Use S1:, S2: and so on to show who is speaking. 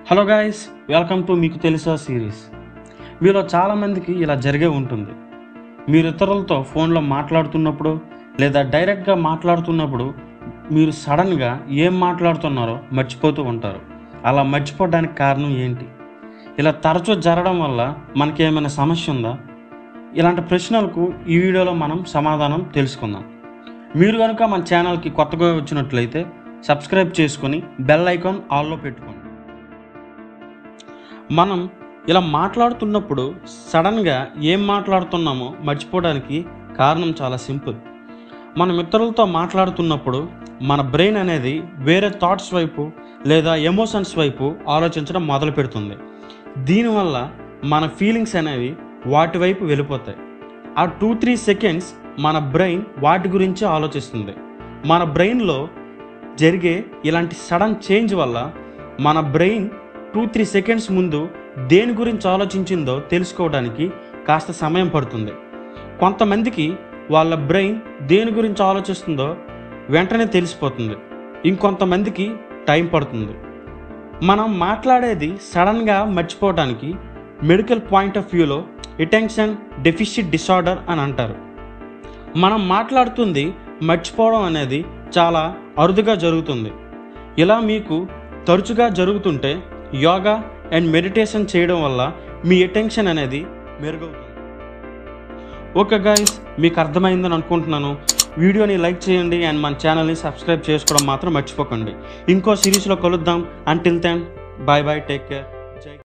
S1: hello guys welcome to మీకు తెలుసా series మీలో చాలామందికి ఇలా జరిగే ఉంటుంది మీరు ఇతరులతో ఫోన్లో మాట్లాడుతున్నప్పుడు లేదా డైరెక్ట్గా మాట్లాడుతున్నప్పుడు మీరు సడన్గా ఏం మాట్లాడుతున్నారో మర్చిపోతూ ఉంటారు అలా మర్చిపోవడానికి కారణం ఏంటి ఇలా తరచూ జరగడం వల్ల మనకి ఏమైనా సమస్య ఉందా ఇలాంటి ప్రశ్నలకు ఈ వీడియోలో మనం సమాధానం తెలుసుకుందాం మీరు కనుక మన ఛానల్కి కొత్తగా వచ్చినట్లయితే సబ్స్క్రైబ్ చేసుకొని బెల్ ఐకాన్ ఆల్లో పెట్టుకోండి మనం ఇలా మాట్లాడుతున్నప్పుడు సడన్గా ఏం మాట్లాడుతున్నామో మర్చిపోవడానికి కారణం చాలా సింపుల్ మనం ఇతరులతో మాట్లాడుతున్నప్పుడు మన బ్రెయిన్ అనేది వేరే థాట్స్ వైపు లేదా ఎమోషన్స్ వైపు ఆలోచించడం మొదలు పెడుతుంది దీనివల్ల మన ఫీలింగ్స్ అనేవి వాటి వైపు వెళ్ళిపోతాయి ఆ టూ త్రీ సెకండ్స్ మన బ్రెయిన్ వాటి గురించి ఆలోచిస్తుంది మన బ్రెయిన్లో జరిగే ఇలాంటి సడన్ చేంజ్ వల్ల మన బ్రెయిన్ టూ త్రీ సెకండ్స్ ముందు దేని గురించి ఆలోచించిందో తెలుసుకోవడానికి కాస్త సమయం పడుతుంది కొంతమందికి వాళ్ళ బ్రెయిన్ దేని గురించి ఆలోచిస్తుందో వెంటనే తెలిసిపోతుంది ఇంకొంతమందికి టైం పడుతుంది మనం మాట్లాడేది సడన్గా మర్చిపోవడానికి మెడికల్ పాయింట్ ఆఫ్ వ్యూలో అటెన్షన్ డెఫిసిట్ డిసార్డర్ అని అంటారు మనం మాట్లాడుతుంది మర్చిపోవడం అనేది చాలా అరుదుగా జరుగుతుంది ఇలా మీకు తరచుగా జరుగుతుంటే యోగా అండ్ మెడిటేషన్ చేయడం వల్ల మీ అటెన్షన్ అనేది మెరుగవుతుంది ఓకే గైస్ మీకు అర్థమైందని అనుకుంటున్నాను వీడియోని లైక్ చేయండి అండ్ మన ఛానల్ని సబ్స్క్రైబ్ చేసుకోవడం మాత్రం మర్చిపోకండి ఇంకో సిరీస్లో కలుద్దాం until then bye bye take care